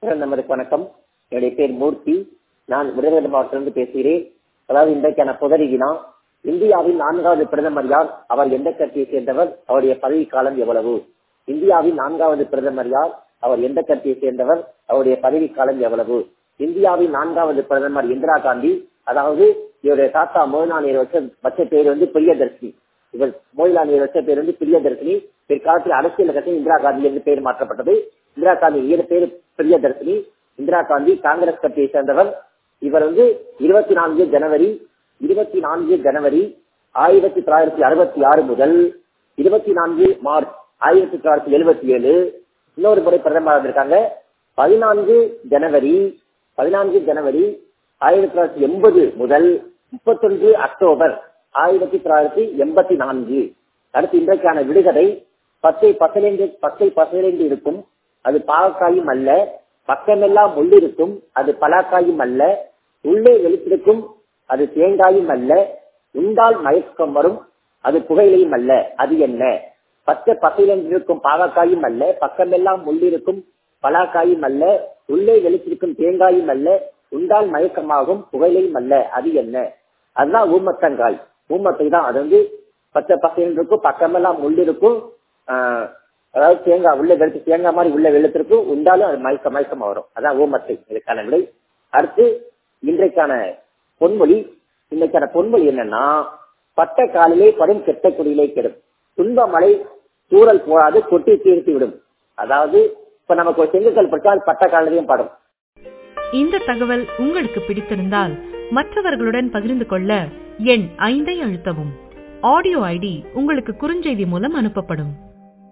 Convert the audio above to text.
நமதுக்கு வணக்கம் என்னுடைய பேர் மூர்த்தி நான் விருதுநகர் மாவட்டத்திலிருந்து பேசுகிறேன் அதாவது இன்றைக்கான புதறி வினா இந்தியாவின் நான்காவது பிரதமர் யார் அவர் எந்த கட்சியை சேர்ந்தவர் அவருடைய பதவி காலம் எவ்வளவு இந்தியாவின் நான்காவது பிரதமர் யார் அவர் எந்த கட்சியை சேர்ந்தவர் அவருடைய பதவி காலம் எவ்வளவு இந்தியாவின் நான்காவது பிரதமர் இந்திரா காந்தி அதாவது இவருடைய தாத்தா மோதிலால் நேரு வச்ச வச்ச பேர் வந்து பிரியதர்ஷினி இவர் மோதிலால் நேரு வச்ச பேர் வந்து பிரியதர்ஷினி பிற்காலத்தில் அரசியல் கட்சி இந்திரா காந்தி என்று பெயர் மாற்றப்பட்டது இந்திரா காந்தி இயர் பேர் பிரியதர்ஷினி இந்திரா காந்தி காங்கிரஸ் கட்சியை சேர்ந்தவர் இவர் வந்து இருபத்தி நான்கு ஜனவரி இருபத்தி நான்கு ஜனவரி ஆயிரத்தி தொள்ளாயிரத்தி அறுபத்தி ஆறு முதல் இருபத்தி நான்கு மார்ச் ஆயிரத்தி தொள்ளாயிரத்தி எழுபத்தி ஏழு இன்னொரு முறை பிரதமராக இருக்காங்க பதினான்கு ஜனவரி பதினான்கு ஜனவரி ஆயிரத்தி தொள்ளாயிரத்தி எண்பது முதல் முப்பத்தொன்று அக்டோபர் ஆயிரத்தி தொள்ளாயிரத்தி எண்பத்தி நான்கு அடுத்து இன்றைக்கான விடுகதை பச்சை பசலேந்து பச்சை பசலேந்து இருக்கும் அது பாவக்காயும் அல்ல பக்கமெல்லாம் முள்ளிருக்கும் அது பலாக்காயும் அல்ல உள்ளே எழுத்திருக்கும் அது தேங்காயும் அல்ல உண்டால் மயக்கம் வரும் அது புகையிலையும் அல்ல அது என்ன பச்சை பசையிலிருக்கும் பாவக்காயும் அல்ல பக்கமெல்லாம் முள்ளிருக்கும் பலாக்காயும் அல்ல உள்ளே வெளித்திருக்கும் தேங்காயும் அல்ல உண்டால் மயக்கமாகும் புகையிலையும் அல்ல அது என்ன அதுதான் ஊமத்தங்காய் ஊமத்தை தான் அது வந்து பச்சை பசையில் இருக்கும் பக்கமெல்லாம் முள்ளிருக்கும் ஆஹ் அதாவது தேங்காய் உள்ள வெளுத்து தேங்காய் மாதிரி உள்ள வெளுத்திருக்கும் உண்டாலும் அது மயக்க மயக்கமா வரும் அதான் ஊமத்தை இதுக்கான விடை அடுத்து இன்றைக்கான பொன்மொழி இன்னைக்கான பொன்மொழி என்னன்னா பட்ட காலிலே படும் கெட்ட குடியிலே கெடும் துன்ப மழை தூரல் போடாது கொட்டி தீர்த்து விடும் அதாவது இப்ப நமக்கு ஒரு செங்கல் பட்டால் பட்ட காலிலையும் படும் இந்த தகவல் உங்களுக்கு பிடித்திருந்தால் மற்றவர்களுடன் பகிர்ந்து கொள்ள எண் ஐந்தை அழுத்தவும் ஆடியோ ஐடி உங்களுக்கு குறுஞ்செய்தி மூலம் அனுப்பப்படும்